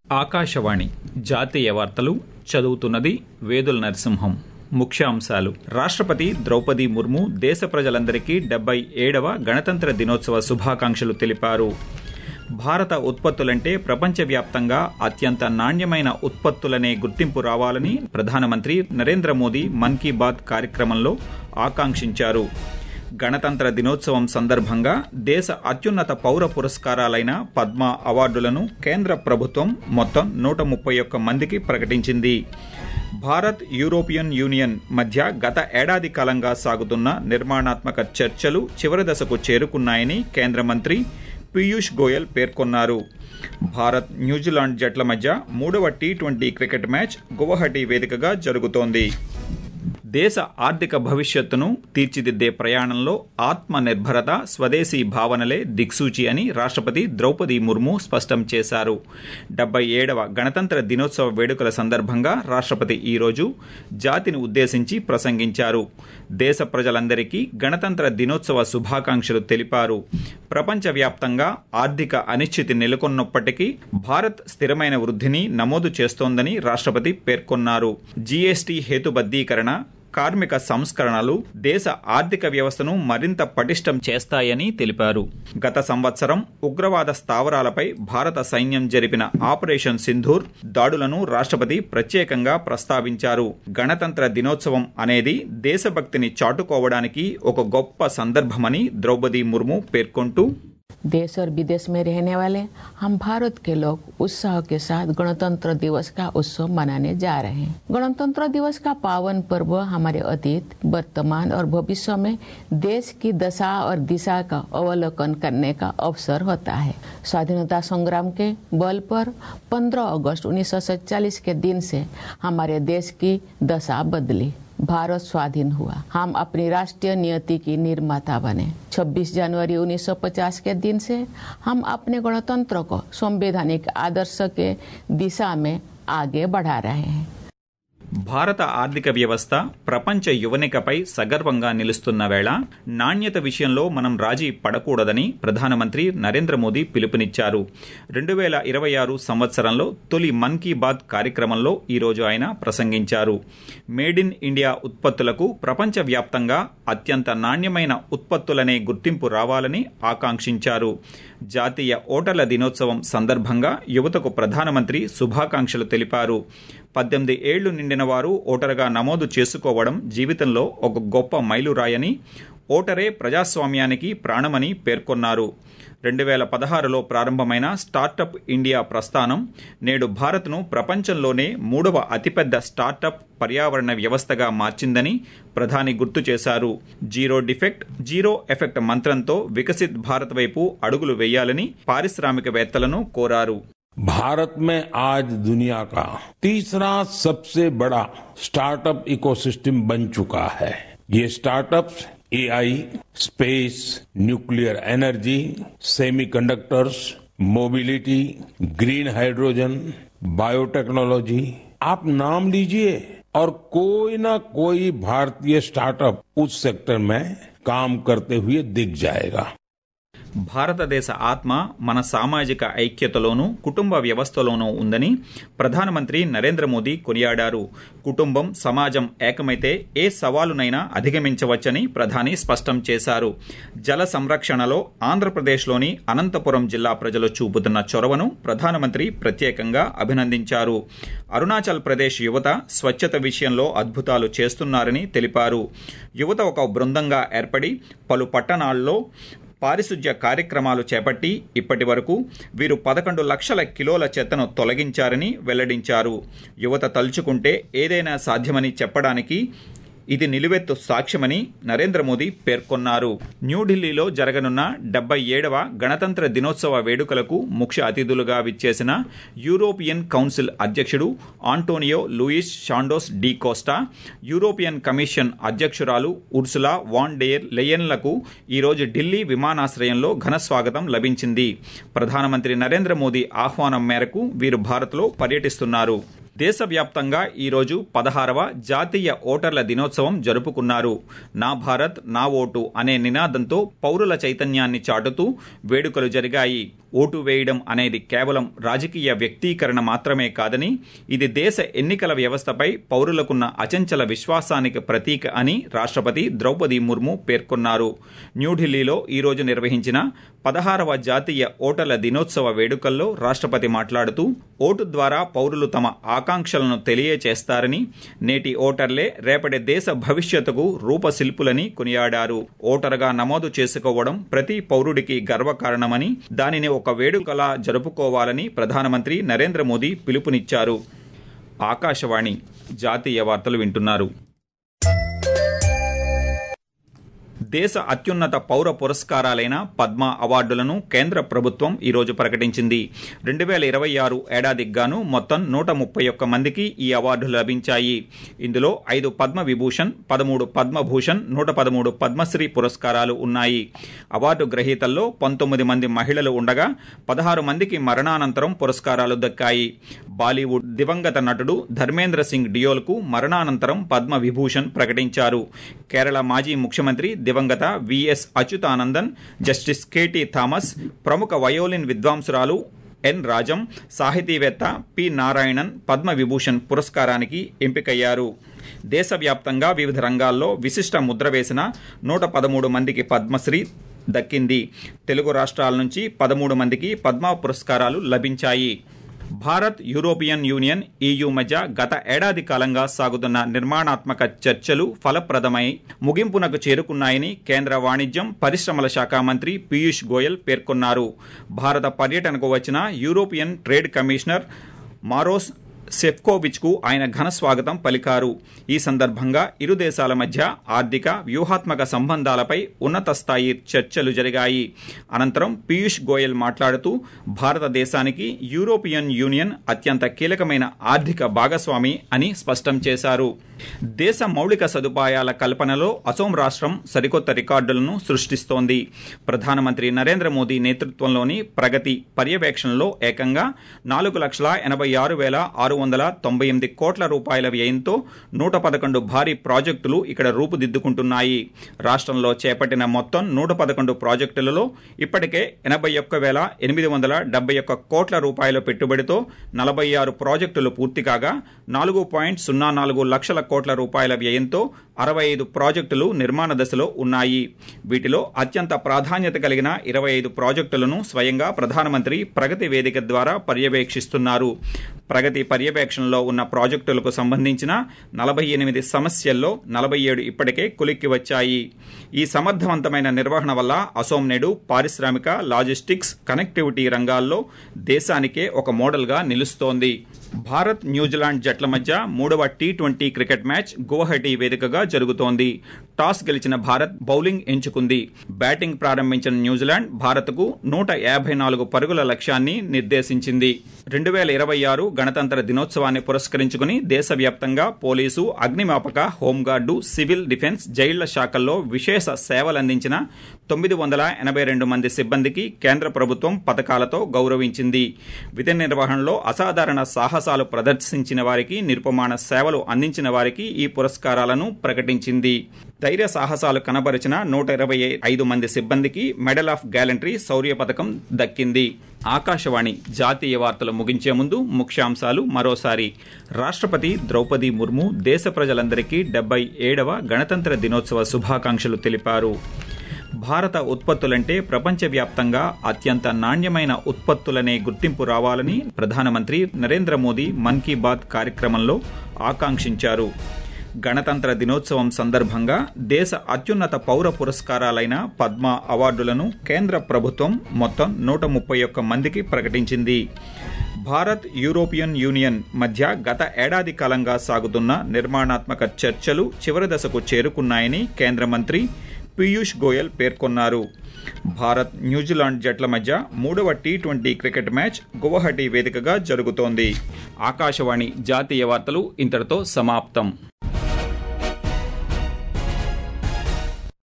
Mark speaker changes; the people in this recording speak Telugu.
Speaker 1: ఆకాశవాణి జాతీయ వార్తలు చదువుతున్నది వేదుల నరసింహం ముఖ్యాంశాలు రాష్ట్రపతి ద్రౌపది ముర్ము దేశ ప్రజలందరికీ డెబ్బై ఏడవ గణతంత్ర దినోత్సవ శుభాకాంక్షలు తెలిపారు భారత ఉత్పత్తులంటే ప్రపంచవ్యాప్తంగా అత్యంత నాణ్యమైన ఉత్పత్తులనే గుర్తింపు రావాలని ప్రధానమంత్రి నరేంద్ర మోదీ మన్ కీ బాత్ కార్యక్రమంలో ఆకాంక్షించారు గణతంత్ర దినోత్సవం సందర్భంగా దేశ అత్యున్నత పౌర పురస్కారాలైన పద్మ అవార్డులను కేంద్ర ప్రభుత్వం మొత్తం నూట ముప్పై ఒక్క మందికి ప్రకటించింది భారత్ యూరోపియన్ యూనియన్ మధ్య గత ఏడాది కాలంగా సాగుతున్న నిర్మాణాత్మక చర్చలు చివరి దశకు చేరుకున్నాయని కేంద్ర మంత్రి పీయూష్ గోయల్ పేర్కొన్నారు భారత్ న్యూజిలాండ్ జట్ల మధ్య మూడవ T twenty cricket match Guwahati వేదికగా జరుగుతోంది దేశ ఆర్థిక భవిష్యత్తును తీర్చిదిద్దే ప్రయాణంలో ఆత్మ నిర్భరత స్వదేశీ భావనలే దిక్సూచి అని రాష్ట్రపతి ద్రౌపది ముర్ము స్పష్టం చేశారు డెబ్బై ఏడవ గణతంత్ర దినోత్సవ వేడుకల సందర్భంగా రాష్ట్రపతి ఈరోజు జాతిని ఉద్దేశించి ప్రసంగించారు దేశ ప్రజలందరికీ గణతంత్ర దినోత్సవ శుభాకాంక్షలు తెలిపారు ప్రపంచవ్యాప్తంగా ఆర్థిక అనిశ్చితి నెలకొన్నప్పటికీ భారత్ స్థిరమైన వృద్ధిని నమోదు చేస్తోందని రాష్ట్రపతి పేర్కొన్నారు జీఎస్టీ హేతుబద్దీకరణ కార్మిక సంస్కరణలు దేశ ఆర్థిక వ్యవస్థను మరింత పటిష్టం చేస్తాయని తెలిపారు గత సంవత్సరం ఉగ్రవాద స్థావరాలపై భారత సైన్యం జరిపిన ఆపరేషన్ సింధూర్ దాడులను రాష్ట్రపతి ప్రత్యేకంగా ప్రస్తావించారు గణతంత్ర దినోత్సవం అనేది దేశభక్తిని చాటుకోవడానికి ఒక గొప్ప సందర్భమని ద్రౌపది ముర్ము పేర్కొంటూ
Speaker 2: देश और विदेश में रहने वाले हम भारत के लोग उत्साह के साथ गणतंत्र दिवस का उत्सव मनाने जा रहे हैं गणतंत्र दिवस का पावन पर्व हमारे अतीत वर्तमान और भविष्य में देश की दशा और दिशा का अवलोकन करने का अवसर होता है स्वाधीनता संग्राम के बल पर 15 अगस्त उन्नीस के दिन से हमारे देश की दशा बदली भारत स्वाधीन हुआ हम अपनी राष्ट्रीय नियति की निर्माता बने 26 जनवरी 1950 के दिन से हम अपने गणतंत्र को संवैधानिक आदर्श के दिशा में आगे बढ़ा रहे हैं
Speaker 1: భారత ఆర్థిక వ్యవస్థ ప్రపంచ యువనికపై సగర్వంగా నిలుస్తున్న వేళ నాణ్యత విషయంలో మనం రాజీ పడకూడదని ప్రధానమంత్రి నరేంద్ర మోదీ పిలుపునిచ్చారు రెండు వేల ఇరవై ఆరు సంవత్సరంలో తొలి మన్ కీ బాత్ కార్యక్రమంలో ఈరోజు ఆయన ప్రసంగించారు మేడ్ ఇన్ ఇండియా ఉత్పత్తులకు ప్రపంచవ్యాప్తంగా అత్యంత నాణ్యమైన ఉత్పత్తులనే గుర్తింపు రావాలని ఆకాంక్షించారు జాతీయ ఓటర్ల దినోత్సవం సందర్భంగా యువతకు ప్రధానమంత్రి శుభాకాంక్షలు తెలిపారు పద్దెనిమిది ఏళ్లు నిండిన వారు ఓటరుగా నమోదు చేసుకోవడం జీవితంలో ఒక గొప్ప మైలురాయని ఓటరే ప్రజాస్వామ్యానికి ప్రాణమని పేర్కొన్నారు రెండు వేల పదహారులో ప్రారంభమైన స్టార్టప్ ఇండియా ప్రస్థానం నేడు భారత్ను ప్రపంచంలోనే మూడవ అతిపెద్ద స్టార్టప్ పర్యావరణ వ్యవస్థగా మార్చిందని ప్రధాని గుర్తు చేశారు జీరో డిఫెక్ట్ జీరో ఎఫెక్ట్ మంత్రంతో వికసిత్ భారత్ వైపు అడుగులు వేయాలని పారిశ్రామికవేత్తలను కోరారు
Speaker 3: भारत में आज दुनिया का तीसरा सबसे बड़ा स्टार्टअप इकोसिस्टम बन चुका है ये startups AI space nuclear energy semiconductors mobility green hydrogen biotechnology आप नाम लीजिए और कोई ना कोई भारतीय स्टार्टअप उस सेक्टर में काम करते हुए दिख जाएगा
Speaker 1: భారతదేశ ఆత్మ మన సామాజిక ఐక్యతలోనూ కుటుంబ వ్యవస్థలోనూ ఉందని ప్రధానమంత్రి నరేంద్ర మోదీ కొనియాడారు కుటుంబం సమాజం ఏకమైతే ఏ సవాలునైనా అధిగమించవచ్చని ప్రధాని స్పష్టం చేశారు జల సంరక్షణలో ఆంధ్రప్రదేశ్లోని అనంతపురం జిల్లా ప్రజలు చూపుతున్న చొరవను ప్రధానమంత్రి ప్రత్యేకంగా అభినందించారు అరుణాచల్ ప్రదేశ్ యువత స్వచ్ఛత విషయంలో అద్భుతాలు చేస్తున్నారని తెలిపారు యువత ఒక బృందంగా ఏర్పడి పలు పట్టణాల్లో పారిశుధ్య కార్యక్రమాలు చేపట్టి ఇప్పటి వరకు వీరు పదకొండు లక్షల కిలోల చెత్తను తొలగించారని వెల్లడించారు యువత తలుచుకుంటే ఏదైనా సాధ్యమని చెప్పడానికి ఇది నిలువెత్తు సాక్ష్యమని నరేంద్ర మోదీ పేర్కొన్నారు న్యూఢిల్లీలో జరగనున్న డెబ్బై ఏడవ గణతంత్ర దినోత్సవ వేడుకలకు ముఖ్య అతిథులుగా విచ్చేసిన యూరోపియన్ కౌన్సిల్ అధ్యక్షుడు Antonio Luis Santos da Costa European commission అధ్యక్షురాలు ఉర్సులా వాన్ డేర్ లెయన్లకు ఈరోజు ఢిల్లీ విమానాశ్రయంలో ఘన స్వాగతం లభించింది ప్రధానమంత్రి నరేంద్ర మోదీ ఆహ్వానం మేరకు వీరు భారత్లో పర్యటిస్తున్నారు దేశవ్యాప్తంగా ఈరోజు పదహారవ జాతీయ ఓటర్ల దినోత్సవం జరుపుకున్నారు నా భారత్ నా ఓటు అనే నినాదంతో పౌరుల చైతన్యాన్ని చాటుతూ వేడుకలు జరిగాయి ఓటు వేయడం అనేది కేవలం రాజకీయ వ్యక్తీకరణ మాత్రమే కాదని ఇది దేశ ఎన్నికల వ్యవస్థపై పౌరులకున్న అచంచల విశ్వాసానికి ప్రతీక అని రాష్ట్రపతి ద్రౌపది ముర్ము పేర్కొన్నారు న్యూఢిల్లీలో ఈరోజు నిర్వహించిన పదహారవ జాతీయ ఓటర్ల దినోత్సవ వేడుకల్లో రాష్ట్రపతి మాట్లాడుతూ ఓటు ద్వారా పౌరులు తమ ఆకాంక్షలను తెలియచేస్తారని నేటి ఓటర్లే రేపటి దేశ భవిష్యత్తుకు రూపశిల్పులని కొనియాడారు ఓటరుగా నమోదు చేసుకోవడం ప్రతి పౌరుడికి గర్వకారణమని దానిని ఒక వేడుకలా జరుపుకోవాలని ప్రధానమంత్రి నరేంద్ర మోదీ పిలుపునిచ్చారు ఆకాశవాణి జాతీయ వార్తలు వింటున్నారు దేశ అత్యున్నత పౌర పురస్కారాలైన పద్మ అవార్డులను కేంద్ర ప్రభుత్వం ఈరోజు ప్రకటించింది రెండు వేల ఇరవై ఆరు ఏడాదికి గాను మొత్తం నూట ముప్పై ఒక్క మందికి ఈ అవార్డులు లభించాయి ఇందులో ఐదు పద్మ విభూషణ్ పదమూడు పద్మభూషణ్ నూట పదమూడు పద్మశ్రీ పురస్కారాలు ఉన్నాయి అవార్డు గ్రహీతల్లో పంతొమ్మిది మంది మహిళలు ఉండగా పదహారు మందికి మరణానంతరం పురస్కారాలు దక్కాయి బాలీవుడ్ దివంగత నటుడు ధర్మేంద్ర సింగ్ డియోల్కు మరణానంతరం పద్మ విభూషణ్ ప్రకటించారు కేరళ మాజీ ముఖ్యమంత్రి దివంగత VS Achuthanandan justice KT Thomas ప్రముఖ వయోలిన్ విద్వాంసురాలు ఎన్ రాజం సాహితీవేత్త పి నారాయణన్ పద్మ విభూషణ్ పురస్కారానికి ఎంపికయ్యారు దేశవ్యాప్తంగా వివిధ రంగాల్లో విశిష్ట ముద్ర వేసిన నూట పదమూడు మందికి పద్మశ్రీ దక్కింది తెలుగు రాష్ట్రాల నుంచి పదమూడు మందికి పద్మ పురస్కారాలు లభించాయి భారత్ యూరోపియన్ యూనియన్ ఈయూ మధ్య గత ఏడాది కాలంగా సాగుతున్న నిర్మాణాత్మక చర్చలు ఫలప్రదమై ముగింపునకు చేరుకున్నాయని కేంద్ర వాణిజ్యం పరిశ్రమల శాఖ మంత్రి పీయూష్ గోయల్ పేర్కొన్నారు భారత పర్యటనకు వచ్చిన European trade commissioner Maros Sefcovic కు ఆయన ఘన స్వాగతం పలికారు ఈ సందర్భంగా ఇరు దేశాల మధ్య ఆర్థిక వ్యూహాత్మక సంబంధాలపై ఉన్నత స్థాయి చర్చలు జరిగాయి అనంతరం పీయూష్ గోయల్ మాట్లాడుతూ భారతదేశానికి యూరోపియన్ యూనియన్ అత్యంత కీలకమైన ఆర్థిక భాగస్వామి అని స్పష్టం చేశారు దేశ మౌలిక సదుపాయాల కల్పనలో అసోం రాష్ట్రం సరికొత్త రికార్డులను సృష్టిస్తోంది ప్రధానమంత్రి నరేంద్ర మోదీ నేతృత్వంలోని ప్రగతి పర్యవేక్షణలో ఏకంగా నాలుగు లక్షల ఎనభై ఆరు వేల ఆరు వందల తొంభై ఎనిమిది కోట్ల రూపాయల వ్యయంతో నూట పదకొండు భారీ ప్రాజెక్టులు ఇక్కడ రూపుదిద్దుకుంటున్నాయి రాష్ట్రంలో చేపట్టిన మొత్తం నూట పదకొండు ప్రాజెక్టులలో ఇప్పటికే ఎనభై ఒక్క వేల ఎనిమిది వందల డెబ్బై ఒక్క కోట్ల రూపాయల పెట్టుబడితో నలభై ఆరు ప్రాజెక్టులు పూర్తి కాగా నాలుగు పాయింట్ సున్నా నాలుగు లక్షల కోట్ల రూపాయల వ్యయంతో అరవై ఐదు ప్రాజెక్టులు నిర్మాణ దశలో ఉన్నాయి వీటిలో అత్యంత ప్రాధాన్యత కలిగిన ఇరవై ఐదు ప్రాజెక్టులను స్వయంగా ప్రధానమంత్రి ప్రగతి వేదిక ద్వారా పర్యవేక్షిస్తున్నారు ప్రగతి పర్యవేక్షణలో ఉన్న ప్రాజెక్టులకు సంబంధించిన నలభై ఎనిమిది సమస్యల్లో నలభై ఏడు ఇప్పటికే కొలిక్కి వచ్చాయి ఈ సమర్థవంతమైన నిర్వహణ వల్ల అసోం నేడు పారిశ్రామిక లాజిస్టిక్స్ కనెక్టివిటీ రంగాల్లో దేశానికే ఒక మోడల్గా నిలుస్తోంది భారత్ న్యూజిలాండ్ జట్ల మధ్య మూడవ T twenty cricket match Guwahati వేదికగా జరుగుతోంది టాస్ గెలిచిన భారత్ బౌలింగ్ ఎంచుకుంది బ్యాటింగ్ ప్రారంభించిన న్యూజిలాండ్ భారత్కు నూట యాభై నాలుగు పరుగుల లక్ష్యాన్ని నిర్దేశించింది రెండు వేల ఇరవై ఆరు గణతంత్ర దినోత్సవాన్ని పురస్కరించుకుని దేశవ్యాప్తంగా పోలీసు అగ్నిమాపక హోంగార్డు సివిల్ డిఫెన్స్ జైళ్ల శాఖల్లో విశేష సేవలందించిన తొమ్మిది వందల ఎనభై రెండు మంది సిబ్బందికి కేంద్ర ప్రభుత్వం పథకాలతో గౌరవించింది విధి నిర్వహణలో అసాధారణ సాహసాలు ప్రదర్శించిన వారికి నిరుపమాణ సేవలు అందించిన వారికి ఈ పురస్కారాలను ప్రకటించింది ధైర్య సాహసాలు కనబరిచిన నూట ఇరవై ఐదు మంది సిబ్బందికి మెడల్ ఆఫ్ గ్యాలంటరీ శౌర్య పథకం దక్కింది ఆకాశవాణి జాతీయ వార్తలు ముగించే ముందు ముఖ్యాంశాలు మరోసారి రాష్ట్రపతి ద్రౌపది ముర్ము దేశ ప్రజలందరికీ డెబ్బై ఏడవ గణతంత్ర దినోత్సవ శుభాకాంక్షలు తెలిపారు భారత ఉత్పత్తులంటే ప్రపంచవ్యాప్తంగా అత్యంత నాణ్యమైన ఉత్పత్తులనే గుర్తింపు రావాలని ప్రధానమంత్రి నరేంద్ర మోదీ మన్ కీ బాత్ కార్యక్రమంలో ఆకాంక్షించారు గణతంత్ర దినోత్సవం సందర్భంగా దేశ అత్యున్నత పౌర పురస్కారాలైన పద్మ అవార్డులను కేంద్ర ప్రభుత్వం మొత్తం నూట ముప్పై ఒక్క మందికి ప్రకటించింది భారత్ యూరోపియన్ యూనియన్ మధ్య గత ఏడాది కాలంగా సాగుతున్న నిర్మాణాత్మక చర్చలు చివరి దశకు చేరుకున్నాయని కేంద్ర మంత్రి పీయూష్ గోయల్ పేర్కొన్నారు భారత్ న్యూజిలాండ్ జట్ల మధ్య మూడవ T twenty cricket match Guwahati వేదికగా జరుగుతోంది ఆకాశవాణి జాతీయ వార్తలు ఇంతటితో సమాప్తం